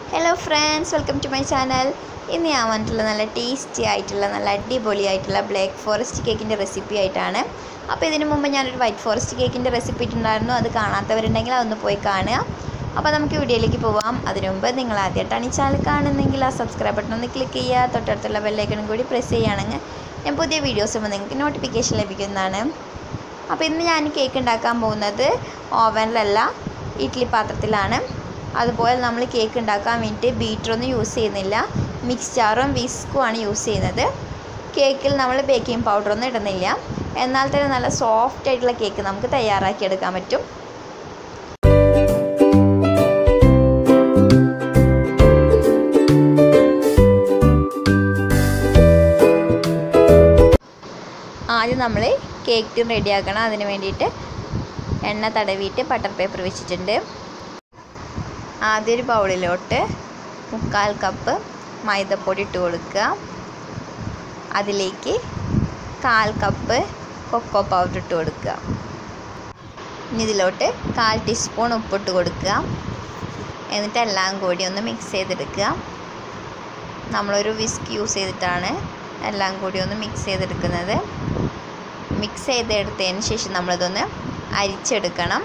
hello friends welcome to my channel ഇന്ന് ഞാൻ വന്നിട്ടുള്ള നല്ല ടേസ്റ്റി ആയിട്ടുള്ള നല്ല അടിപൊളി ആയിട്ടുള്ള ബ്ലാക്ക് ഫോറസ്റ്റ് കേക്കിൻ്റെ റെസിപ്പി ആയിട്ടാണ് അപ്പോൾ ഇതിനു മുമ്പ് ഞാനൊരു വൈറ്റ് ഫോറസ്റ്റ് കേക്കിൻ്റെ റെസിപ്പി ഇട്ടുണ്ടായിരുന്നു അത് കാണാത്തവരുണ്ടെങ്കിൽ അതൊന്ന് പോയി കാണുക അപ്പോൾ നമുക്ക് വീഡിയോയിലേക്ക് പോവാം അതിനു മുമ്പ് നിങ്ങൾ ആദ്യമായിട്ടാണ് ഈ ചാനൽ കാണുന്നെങ്കിൽ ആ സബ്സ്ക്രൈബ് ബട്ടൺ ഒന്ന് ക്ലിക്ക് ചെയ്യുക തൊട്ടടുത്തുള്ള ബെല്ലൈക്കണും കൂടി പ്രസ് ചെയ്യുകയാണെങ്കിൽ ഞാൻ പുതിയ വീഡിയോസ് വരുമ്പോൾ നിങ്ങൾക്ക് നോട്ടിഫിക്കേഷൻ ലഭിക്കുന്നതാണ് അപ്പോൾ ഇന്ന് ഞാൻ കേക്ക് ഉണ്ടാക്കാൻ പോകുന്നത് ഓവനിലല്ല ഇഡ്ഡലി പാത്രത്തിലാണ് അതുപോലെ നമ്മൾ കേക്ക് ഉണ്ടാക്കാൻ വേണ്ടിയിട്ട് ബീറ്ററൊന്നും യൂസ് ചെയ്യുന്നില്ല മിക്സ്ചാറും വിസ്കും ആണ് യൂസ് ചെയ്യുന്നത് കേക്കിൽ നമ്മൾ ബേക്കിംഗ് പൗഡറൊന്നും ഇടുന്നില്ല എന്നാൽ തന്നെ നല്ല സോഫ്റ്റ് ആയിട്ടുള്ള കേക്ക് നമുക്ക് തയ്യാറാക്കി എടുക്കാൻ പറ്റും ആദ്യം നമ്മൾ കേക്ക് റെഡിയാക്കണം അതിന് വേണ്ടിയിട്ട് എണ്ണ തടവിയിട്ട് ബട്ടർ പേപ്പർ വെച്ചിട്ടുണ്ട് ആദ്യം ഒരു ബൗളിലോട്ട് മുക്കാൽ കപ്പ് മൈദപ്പൊടി ഇട്ട് കൊടുക്കുക അതിലേക്ക് കാൽ കപ്പ് കൊക്കോ പൗഡർ ഇട്ട് കൊടുക്കുക ഇനി ഇതിലോട്ട് കാൽ ടീസ്പൂൺ ഉപ്പിട്ട് കൊടുക്കുക എന്നിട്ട് എല്ലാം കൂടി ഒന്ന് മിക്സ് ചെയ്തെടുക്കുക നമ്മളൊരു വിസ്ക് യൂസ് ചെയ്തിട്ടാണ് എല്ലാം കൂടി ഒന്ന് മിക്സ് ചെയ്തെടുക്കുന്നത് മിക്സ് ചെയ്തെടുത്തതിന് ശേഷം നമ്മളിതൊന്ന് അരിച്ചെടുക്കണം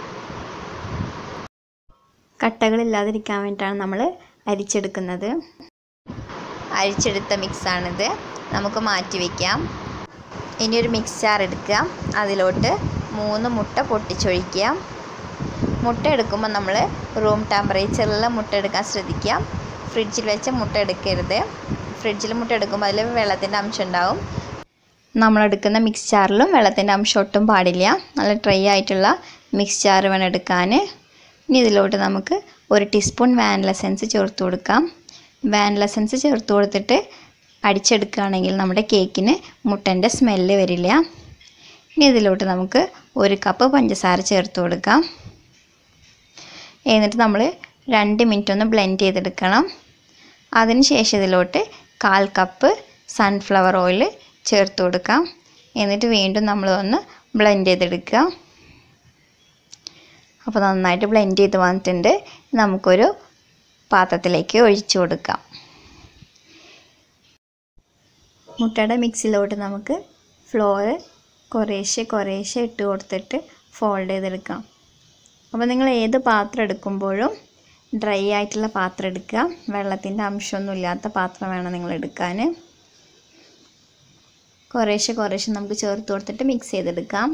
കട്ടകളില്ലാതിരിക്കാൻ വേണ്ടിയിട്ടാണ് നമ്മൾ അരിച്ചെടുക്കുന്നത് അരിച്ചെടുത്ത മിക്സാണിത് നമുക്ക് മാറ്റി വയ്ക്കാം ഇനി ഒരു മിക്സ്ചാർ എടുക്കുക അതിലോട്ട് മൂന്ന് മുട്ട പൊട്ടിച്ചൊഴിക്കുക മുട്ട എടുക്കുമ്പോൾ നമ്മൾ റൂം ടെമ്പറേച്ചറിൽ മുട്ട എടുക്കാൻ ശ്രദ്ധിക്കുക ഫ്രിഡ്ജിൽ വെച്ച് മുട്ട എടുക്കരുത് ഫ്രിഡ്ജിൽ മുട്ട എടുക്കുമ്പോൾ അതിൽ വെള്ളത്തിൻ്റെ അംശം ഉണ്ടാവും നമ്മളെടുക്കുന്ന മിക്സ്ചാറിലും വെള്ളത്തിൻ്റെ അംശം ഒട്ടും പാടില്ല നല്ല ഡ്രൈ ആയിട്ടുള്ള മിക്സ്ചാർ വേണം എടുക്കാൻ ഇനി ഇതിലോട്ട് നമുക്ക് ഒരു ടീസ്പൂൺ വാനില എസൻസ് ചേർത്ത് കൊടുക്കാം വാനില എസൻസ് ചേർത്ത് കൊടുത്തിട്ട് അടിച്ചെടുക്കുകയാണെങ്കിൽ നമ്മുടെ കേക്കിന് മുട്ടൻ്റെ സ്മെല്ല് വരില്ല ഇനി ഇതിലോട്ട് നമുക്ക് ഒരു കപ്പ് പഞ്ചസാര ചേർത്ത് കൊടുക്കാം എന്നിട്ട് നമ്മൾ രണ്ട് മിനിറ്റ് ഒന്ന് ബ്ലെൻഡ് ചെയ്തെടുക്കണം അതിന് ശേഷം ഇതിലോട്ട് കാൽ കപ്പ് സൺഫ്ലവർ ഓയിൽ ചേർത്ത് കൊടുക്കാം എന്നിട്ട് വീണ്ടും നമ്മളൊന്ന് ബ്ലെൻഡ് ചെയ്തെടുക്കുക അപ്പോൾ നന്നായിട്ട് ബ്ലെൻഡ് ചെയ്ത് വന്നിട്ടുണ്ട് നമുക്കൊരു പാത്രത്തിലേക്ക് ഒഴിച്ചു കൊടുക്കാം മുട്ടയുടെ മിക്സിലോട്ട് നമുക്ക് ഫ്ലോർ കുറേശ്ശെ കുറേശ്ശെ ഇട്ട് കൊടുത്തിട്ട് ഫോൾഡ് ചെയ്തെടുക്കാം അപ്പോൾ നിങ്ങൾ ഏത് പാത്രം എടുക്കുമ്പോഴും ഡ്രൈ ആയിട്ടുള്ള പാത്രം എടുക്കുക വെള്ളത്തിൻ്റെ അംശമൊന്നും ഇല്ലാത്ത പാത്രം വേണം നിങ്ങൾ എടുക്കാൻ കുറേശ്ശെ കുറേശ്ശെ നമുക്ക് ചേർത്ത് കൊടുത്തിട്ട് മിക്സ് ചെയ്തെടുക്കാം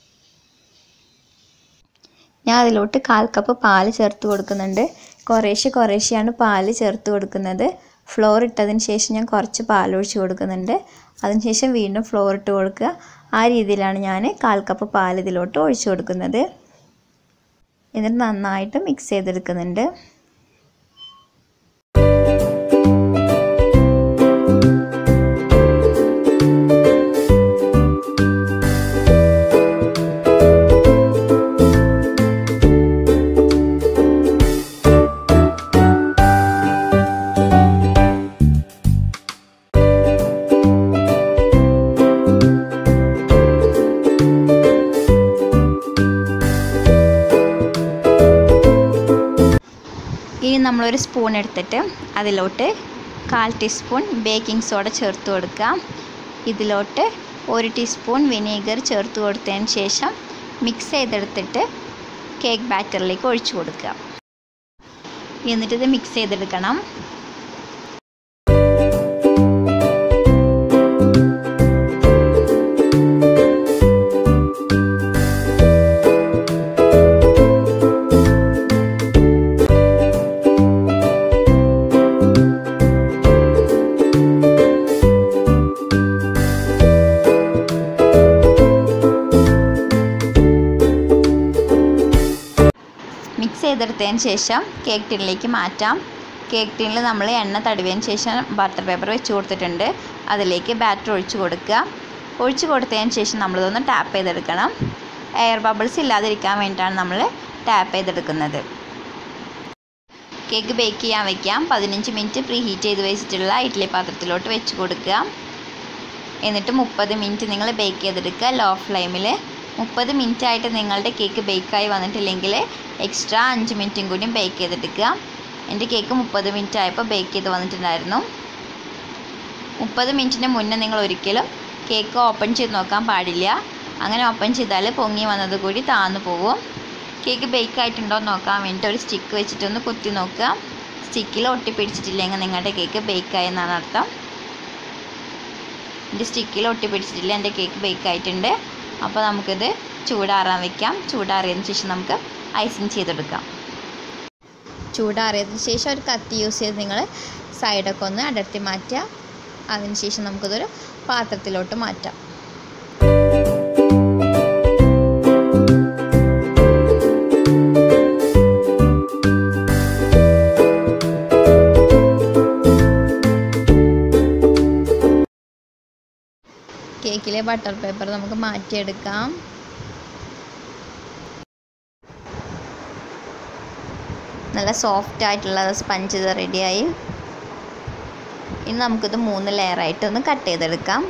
ഞാൻ അതിലോട്ട് കാൽ കപ്പ് പാല് ചേർത്ത് കൊടുക്കുന്നുണ്ട് കുറേശ്ശെ കുറേശ്ശെയാണ് പാല് ചേർത്ത് കൊടുക്കുന്നത് ഫ്ലോർ ഇട്ടതിന് ശേഷം ഞാൻ കുറച്ച് പാൽ ഒഴിച്ച് കൊടുക്കുന്നുണ്ട് അതിനുശേഷം വീണ്ടും ഫ്ലോർ ഇട്ട് കൊടുക്കുക ആ രീതിയിലാണ് ഞാൻ കാൽ കപ്പ് പാൽ ഇതിലോട്ട് ഒഴിച്ചു കൊടുക്കുന്നത് എന്നിട്ട് നന്നായിട്ട് മിക്സ് ചെയ്തെടുക്കുന്നുണ്ട് ഇനി നമ്മളൊരു സ്പൂൺ എടുത്തിട്ട് അതിലോട്ട് കാൽ ടീസ്പൂൺ ബേക്കിംഗ് സോഡ ചേർത്ത് കൊടുക്കുക ഇതിലോട്ട് ഒരു ടീസ്പൂൺ വിനീഗർ ചേർത്ത് കൊടുത്തതിന് ശേഷം മിക്സ് ചെയ്തെടുത്തിട്ട് കേക്ക് ബാറ്ററിലേക്ക് ഒഴിച്ചു കൊടുക്കുക എന്നിട്ടിത് മിക്സ് ചെയ്തെടുക്കണം മിക്സ് ചെയ്തെടുത്തതിന് ശേഷം കേക്ക് ടിന്നിലേക്ക് മാറ്റാം കേക്ക് ടിന്നിൽ നമ്മൾ എണ്ണ തടവിയതിന് ശേഷം ബട്ടർ പേപ്പർ വെച്ച് കൊടുത്തിട്ടുണ്ട് അതിലേക്ക് ബാറ്റർ ഒഴിച്ച് കൊടുക്കുക ഒഴിച്ച് കൊടുത്തതിന് ശേഷം നമ്മളിതൊന്ന് ടാപ്പ് ചെയ്തെടുക്കണം എയർ ബബിൾസ് ഇല്ലാതിരിക്കാൻ വേണ്ടിയിട്ടാണ് നമ്മൾ ടാപ്പ് ചെയ്തെടുക്കുന്നത് കേക്ക് ബേക്ക് ചെയ്യാൻ വയ്ക്കാം പതിനഞ്ച് മിനിറ്റ് പ്രീ ഹീറ്റ് ചെയ്ത് വെച്ചിട്ടുള്ള ഇഡ്ഡലി പാത്രത്തിലോട്ട് വെച്ച് കൊടുക്കുക എന്നിട്ട് മുപ്പത് മിനിറ്റ് നിങ്ങൾ ബേക്ക് ചെയ്തെടുക്കുക ലോ ഫ്ലെയിമിൽ മുപ്പത് മിനിറ്റ് ആയിട്ട് നിങ്ങളുടെ കേക്ക് ബേക്കായി വന്നിട്ടില്ലെങ്കിൽ എക്സ്ട്രാ അഞ്ച് മിനിറ്റും കൂടി ബേക്ക് ചെയ്തെടുക്കുക എൻ്റെ കേക്ക് മുപ്പത് മിനിറ്റ് ആയപ്പോൾ ബേക്ക് ചെയ്ത് വന്നിട്ടുണ്ടായിരുന്നു മുപ്പത് മിനിറ്റിന് മുന്നേ നിങ്ങൾ ഒരിക്കലും കേക്ക് ഓപ്പൺ ചെയ്ത് നോക്കാൻ പാടില്ല അങ്ങനെ ഓപ്പൺ ചെയ്താൽ പൊങ്ങി വന്നത് കൂടി താന്നു പോകും കേക്ക് ബേക്ക് ആയിട്ടുണ്ടോ എന്ന് നോക്കാൻ വേണ്ടിയിട്ട് ഒരു സ്റ്റിക്ക് വെച്ചിട്ടൊന്ന് കുത്തി നോക്കുക സ്റ്റിക്കിൽ ഒട്ടിപ്പിടിച്ചിട്ടില്ലെങ്കിൽ നിങ്ങളുടെ കേക്ക് ബേക്കായി എന്നാണ് അർത്ഥം എൻ്റെ സ്റ്റിക്കിൽ ഒട്ടിപ്പിടിച്ചിട്ടില്ല എൻ്റെ കേക്ക് ബേക്ക് ആയിട്ടുണ്ട് അപ്പോൾ നമുക്കിത് ചൂടാറാൻ വെക്കാം ചൂടാറിയതിന് ശേഷം നമുക്ക് ഐസിങ് ചെയ്തെടുക്കാം ചൂടാറിയതിന് ശേഷം ഒരു കത്തി യൂസ് ചെയ്ത് നിങ്ങൾ സൈഡൊക്കെ ഒന്ന് അടർത്തി മാറ്റുക അതിനുശേഷം നമുക്കിതൊരു പാത്രത്തിലോട്ട് മാറ്റാം കേക്കിലെ ബട്ടർ പേപ്പർ നമുക്ക് മാറ്റിയെടുക്കാം നല്ല സോഫ്റ്റ് ആയിട്ടുള്ള സ്പഞ്ച് ഇത് റെഡിയായി ഇനി നമുക്കിത് മൂന്ന് ലെയറായിട്ട് ഒന്ന് കട്ട് ചെയ്തെടുക്കാം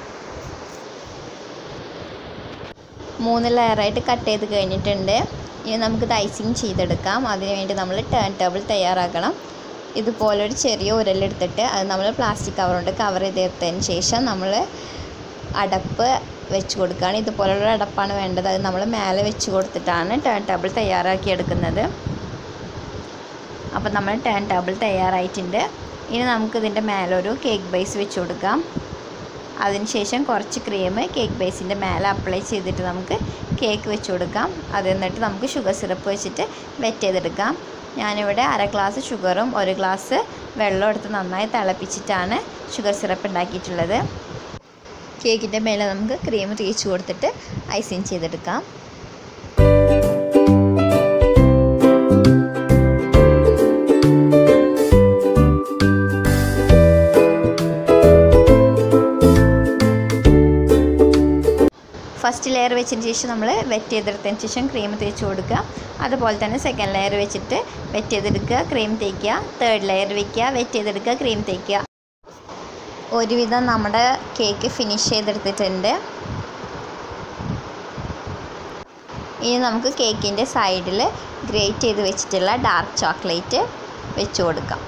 മൂന്ന് ലെയറായിട്ട് കട്ട് ചെയ്ത് കഴിഞ്ഞിട്ടുണ്ട് ഇനി നമുക്കിത് ഐസിങ് ചെയ്തെടുക്കാം അതിനുവേണ്ടി നമ്മൾ ടേൺ ടേബിൾ തയ്യാറാക്കണം ഇതുപോലെ ഒരു ചെറിയ ഉരലെടുത്തിട്ട് അത് നമ്മൾ പ്ലാസ്റ്റിക് കവർ കൊണ്ട് കവർ ചെയ്തെടുത്തതിന് ശേഷം നമ്മൾ അടപ്പ് വെച്ച് കൊടുക്കുകയാണ് ഇതുപോലുള്ള അടപ്പാണ് വേണ്ടത് അത് നമ്മൾ മേലെ വെച്ച് കൊടുത്തിട്ടാണ് ടേൺ ടേബിൾ തയ്യാറാക്കി എടുക്കുന്നത് അപ്പോൾ നമ്മൾ ടേൺ ടേബിൾ തയ്യാറായിട്ടുണ്ട് ഇനി നമുക്ക് ഇതിൻ്റെ മേലെ ഒരു കേക്ക് ബേസ് വെച്ച് കൊടുക്കാം അതിനുശേഷം കുറച്ച് ക്രീം കേക്ക് ബേസിൻ്റെ മേലെ അപ്ലൈ ചെയ്തിട്ട് നമുക്ക് കേക്ക് വെച്ച് കൊടുക്കാം അത് എന്നിട്ട് നമുക്ക് ഷുഗർ സിറപ്പ് വെച്ചിട്ട് വെറ്റ് ചെയ്തെടുക്കാം ഞാനിവിടെ അര ഗ്ലാസ് ഷുഗറും ഒരു ഗ്ലാസ് വെള്ളം എടുത്ത് നന്നായി തിളപ്പിച്ചിട്ടാണ് ഷുഗർ സിറപ്പ് ഉണ്ടാക്കിയിട്ടുള്ളത് കേക്കിൻ്റെ മേലെ നമുക്ക് ക്രീം തേച്ച് കൊടുത്തിട്ട് ഐസിങ് ചെയ്തെടുക്കാം ഫസ്റ്റ് ലെയർ വെച്ചതിന് ശേഷം നമ്മൾ വെറ്റ് ചെയ്തെടുത്തതിന് ശേഷം ക്രീം തേച്ച് കൊടുക്കുക അതുപോലെ തന്നെ സെക്കൻഡ് ലെയർ വെച്ചിട്ട് വെറ്റ് ചെയ്തെടുക്കുക ക്രീം തേക്കുക തേർഡ് ലെയർ വെക്കുക വെറ്റ് ചെയ്തെടുക്കുക ക്രീം തേക്കുക ഒരുവിധം നമ്മുടെ കേക്ക് ഫിനിഷ് ചെയ്തെടുത്തിട്ടുണ്ട് ഇനി നമുക്ക് കേക്കിൻ്റെ സൈഡിൽ ഗ്രേറ്റ് ചെയ്ത് വെച്ചിട്ടുള്ള ഡാർക്ക് ചോക്ലേറ്റ് വെച്ച് കൊടുക്കാം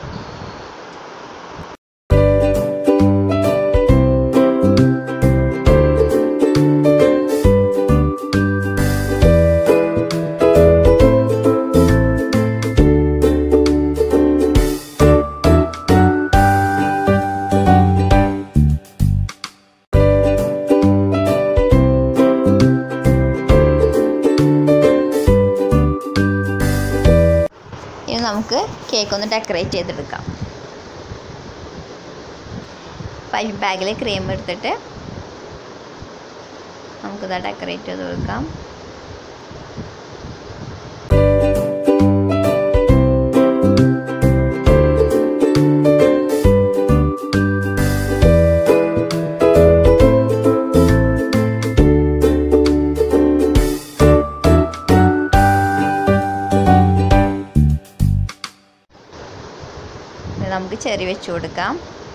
ഇനി നമുക്ക് കേക്ക് ഒന്ന് ഡെക്കറേറ്റ് ചെയ്തെടുക്കാം പൈപ്പ് ബാഗിൽ ക്രീം എടുത്തിട്ട് നമുക്കിത് ഡെക്കറേറ്റ് ചെയ്ത് കൊടുക്കാം ഇനി നമുക്ക് ചെറി വെച്ച് കൊടുക്കാം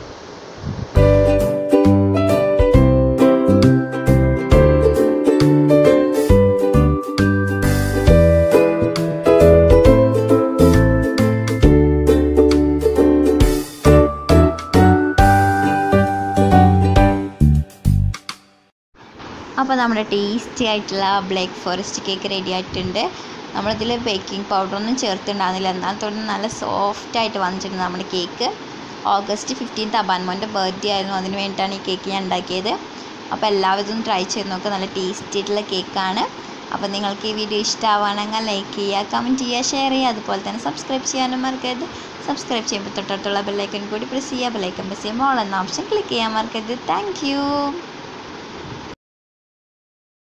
അപ്പോൾ നമ്മുടെ ടേസ്റ്റി ആയിട്ടുള്ള ബ്ലാക്ക് ഫോറസ്റ്റ് കേക്ക് റെഡി ആയിട്ടുണ്ട് നമ്മളിതിൽ ബേക്കിംഗ് പൗഡറൊന്നും ചേർത്തിട്ടുണ്ടാകുന്നില്ല എന്നാൽ തന്നെ നല്ല സോഫ്റ്റ് ആയിട്ട് വന്നിട്ടുണ്ട് നമ്മുടെ കേക്ക് ഓഗസ്റ്റ് ഫിഫ്റ്റീൻത്ത് അബാൻമോൻ്റെ ബർത്ത്ഡേ ആയിരുന്നു അതിന് വേണ്ടിയിട്ടാണ് ഈ കേക്ക് ഞാൻ ഉണ്ടാക്കിയത് അപ്പോൾ എല്ലാവരും ഒന്ന് ട്രൈ ചെയ്ത് നോക്കുക നല്ല ടേസ്റ്റി ആയിട്ടുള്ള കേക്കാണ് അപ്പോൾ നിങ്ങൾക്ക് ഈ വീഡിയോ ഇഷ്ടമാവുകയാണെങ്കിൽ ലൈക്ക് ചെയ്യുക കമൻറ്റ് ചെയ്യുക ഷെയർ ചെയ്യുക അതുപോലെ തന്നെ സബ്സ്ക്രൈബ് ചെയ്യാനും മറക്കരുത് സബ്സ്ക്രൈബ് ചെയ്യുമ്പോൾ തൊട്ടടുത്തുള്ള ബെല്ലൈക്കൻ കൂടി പ്രസ് ചെയ്യുക ബെല്ലൈക്കൻ പ്രസ് ചെയ്യുമ്പോൾ ഓൾ എന്ന ഓപ്ഷൻ ക്ലിക്ക് ചെയ്യാൻ മറക്കരുത് താങ്ക്